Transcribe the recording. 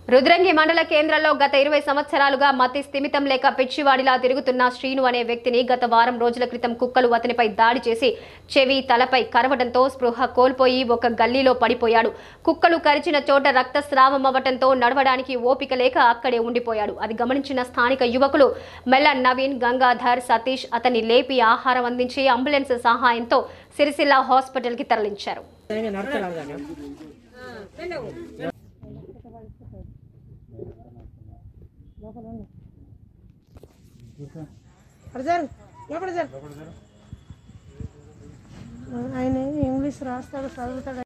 రుద్రంగి మండల కేంద్రంలో గత ఇరవై సంవత్సరాలుగా మతి స్థిమితం లేక పిచ్చివాడిలా తిరుగుతున్న శ్రీను అనే వ్యక్తిని గత వారం రోజుల క్రితం కుక్కలు అతనిపై దాడి చేసి చెవి తలపై కరవడంతో స్పృహ కోల్పోయి ఒక గల్లీలో పడిపోయాడు కుక్కలు కరిచిన చోట రక్తస్రావం అవ్వటంతో నడవడానికి ఓపిక లేక అక్కడే ఉండిపోయాడు అది గమనించిన స్థానిక యువకులు మెల్ల నవీన్ గంగాధర్ సతీష్ అతన్ని లేపి ఆహారం అందించి అంబులెన్స్ సహాయంతో సిరిసిల్ల హాస్పిటల్కి తరలించారు అర్జన్ లోపల జరు ఆయన ఇంగ్లీష్ రాస్తాడు చదువుతాడు